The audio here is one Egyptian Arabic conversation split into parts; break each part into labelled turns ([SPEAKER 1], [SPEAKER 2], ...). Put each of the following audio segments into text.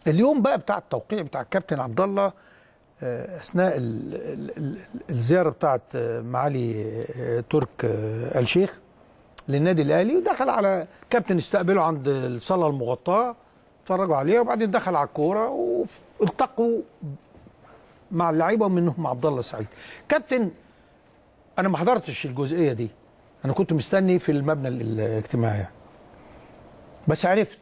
[SPEAKER 1] اليوم بقى بتاع التوقيع بتاع الكابتن عبد الله آه، اثناء ال- ال- ال- الزياره بتاعت آه، معالي آه، ترك آه، آل شيخ للنادي الاهلي ودخل على كابتن استقبله عند الصاله المغطاه اتفرجوا عليها وبعدين دخل على الكوره والتقوا مع اللعيبه ومنهم عبد الله السعيد كابتن انا ما حضرتش الجزئيه دي انا كنت مستني في المبنى الاجتماعي يعني. بس عرفت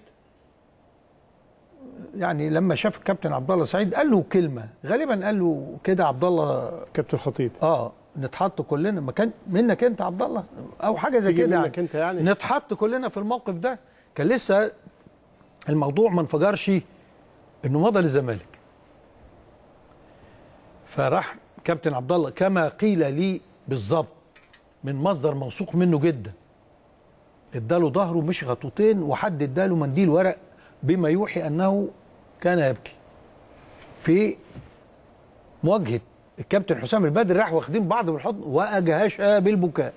[SPEAKER 1] يعني لما شاف الكابتن عبد الله سعيد قال له كلمه غالبا قال له كده عبد الله
[SPEAKER 2] كابتن خطيب
[SPEAKER 1] اه نتحط كلنا مكان منك انت عبد الله او حاجه زي
[SPEAKER 2] تيجي
[SPEAKER 1] كده
[SPEAKER 2] منك انت يعني
[SPEAKER 1] نتحط كلنا في الموقف ده كان لسه الموضوع ما انفجرش انه مضى للزمالك فراح كابتن عبد الله كما قيل لي بالظبط من مصدر موثوق منه جدا اداله ظهره مش خطوتين وحد اداله منديل ورق بما يوحي انه كان يبكي في مواجهه الكابتن حسام البدري راح واخدين بعض بالحضن واجهش بالبكاء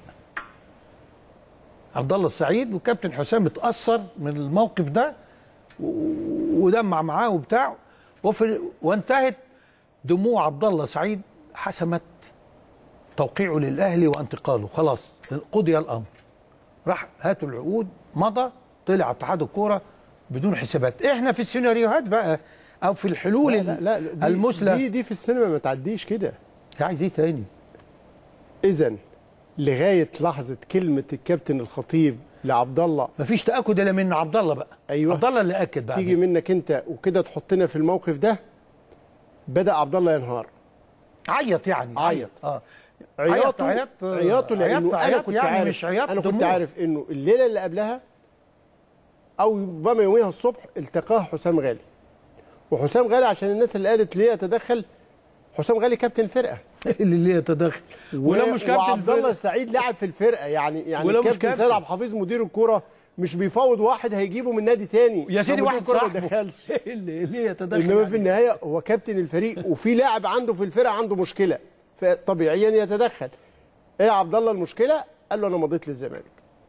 [SPEAKER 1] عبد الله السعيد والكابتن حسام اتاثر من الموقف ده و- ودمع معاه وبتاع وفي وانتهت دموع عبد الله سعيد حسمت توقيعه للاهلي وانتقاله خلاص قضي الامر راح هاتوا العقود مضى طلع اتحاد الكوره بدون حسابات احنا في السيناريوهات بقى او في الحلول
[SPEAKER 2] لا لا, لا دي
[SPEAKER 1] المثلى
[SPEAKER 2] دي, دي في السينما ما تعديش كده
[SPEAKER 1] عايز ايه تاني
[SPEAKER 2] اذا لغايه لحظه كلمه الكابتن الخطيب لعبد الله
[SPEAKER 1] مفيش تاكد الا من عبد الله بقى
[SPEAKER 2] أيوة.
[SPEAKER 1] عبد الله اللي اكد بقى
[SPEAKER 2] تيجي منك انت وكده تحطنا في الموقف ده بدا عبد الله ينهار
[SPEAKER 1] عيط يعني
[SPEAKER 2] عيط.
[SPEAKER 1] اه
[SPEAKER 2] عياطه
[SPEAKER 1] عيط
[SPEAKER 2] عياطه لانه
[SPEAKER 1] عيط
[SPEAKER 2] انا
[SPEAKER 1] عيط
[SPEAKER 2] كنت
[SPEAKER 1] يعني
[SPEAKER 2] عارف
[SPEAKER 1] مش عياط
[SPEAKER 2] انا كنت
[SPEAKER 1] دموع.
[SPEAKER 2] عارف انه الليله اللي قبلها او ربما يوميها الصبح التقاه حسام غالي وحسام غالي عشان الناس اللي قالت ليه يتدخل حسام غالي كابتن الفرقه
[SPEAKER 1] اللي ليه يتدخل ولو مش كابتن
[SPEAKER 2] وعبد الله
[SPEAKER 1] الفرقة.
[SPEAKER 2] السعيد لاعب في الفرقه يعني يعني
[SPEAKER 1] ولو مش
[SPEAKER 2] كابتن
[SPEAKER 1] كابتن.
[SPEAKER 2] سيد عبد الحفيظ مدير الكوره مش بيفاوض واحد هيجيبه من نادي تاني
[SPEAKER 1] يا سيدي
[SPEAKER 2] فمدير
[SPEAKER 1] واحد
[SPEAKER 2] الكرة ما
[SPEAKER 1] صاحبه
[SPEAKER 2] يدخلش
[SPEAKER 1] اللي ليه يتدخل
[SPEAKER 2] انما
[SPEAKER 1] يعني.
[SPEAKER 2] في النهايه هو كابتن الفريق وفي لاعب عنده في الفرقه عنده مشكله فطبيعيا يتدخل ايه يا عبد الله المشكله قال له انا مضيت للزمالك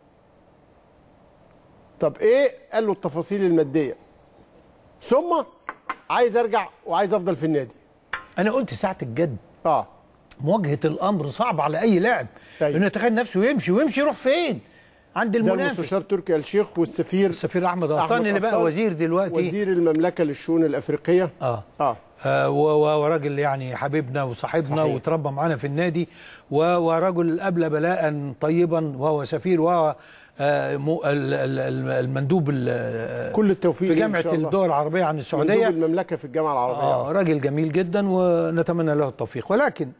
[SPEAKER 2] طب ايه قال له التفاصيل الماديه ثم عايز ارجع وعايز افضل في النادي
[SPEAKER 1] انا قلت ساعه الجد
[SPEAKER 2] اه
[SPEAKER 1] مواجهه الامر صعب على اي لاعب
[SPEAKER 2] أيوة.
[SPEAKER 1] انه يتخيل نفسه يمشي ويمشي يروح فين عند
[SPEAKER 2] ده
[SPEAKER 1] المنافس
[SPEAKER 2] المستشار تركي آل الشيخ والسفير
[SPEAKER 1] السفير احمد
[SPEAKER 2] أحمد
[SPEAKER 1] قطان اللي بقى
[SPEAKER 2] قطان،
[SPEAKER 1] وزير دلوقتي
[SPEAKER 2] وزير المملكه للشؤون الافريقيه
[SPEAKER 1] اه
[SPEAKER 2] اه
[SPEAKER 1] آه، و- و- وراجل يعني حبيبنا وصاحبنا
[SPEAKER 2] صحيح.
[SPEAKER 1] وتربى معانا في النادي و- ورجل أبلى بلاء طيبا وهو سفير وهو آه، مو- ال- ال- ال- المندوب ال-
[SPEAKER 2] كل التوفيق
[SPEAKER 1] في
[SPEAKER 2] ليه
[SPEAKER 1] جامعة
[SPEAKER 2] إن شاء الله.
[SPEAKER 1] الدول العربية عن
[SPEAKER 2] مندوب
[SPEAKER 1] السعودية
[SPEAKER 2] المملكه في الجامعه العربيه
[SPEAKER 1] آه راجل جميل جدا ونتمنى له التوفيق ولكن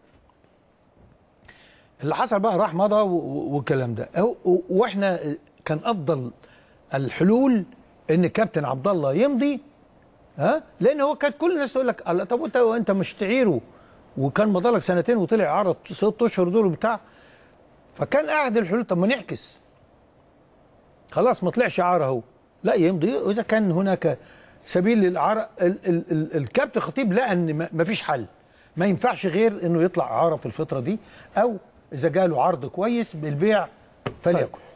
[SPEAKER 1] اللي حصل بقى راح مضى و- و- والكلام ده أهو- و- واحنا كان افضل الحلول ان الكابتن عبد الله يمضي ها لان هو كانت كل الناس تقول لك الله طب وانت وانت مش تعيره وكان مضى لك سنتين وطلع عرض ست اشهر دول وبتاع فكان قاعد الحلول طب ما نعكس خلاص ما طلعش عار اهو لا يمضي واذا كان هناك سبيل للاعاره ال ال ال الكابتن خطيب لقى ان ما فيش حل ما ينفعش غير انه يطلع اعاره في الفتره دي او اذا جاله عرض كويس بالبيع فليكن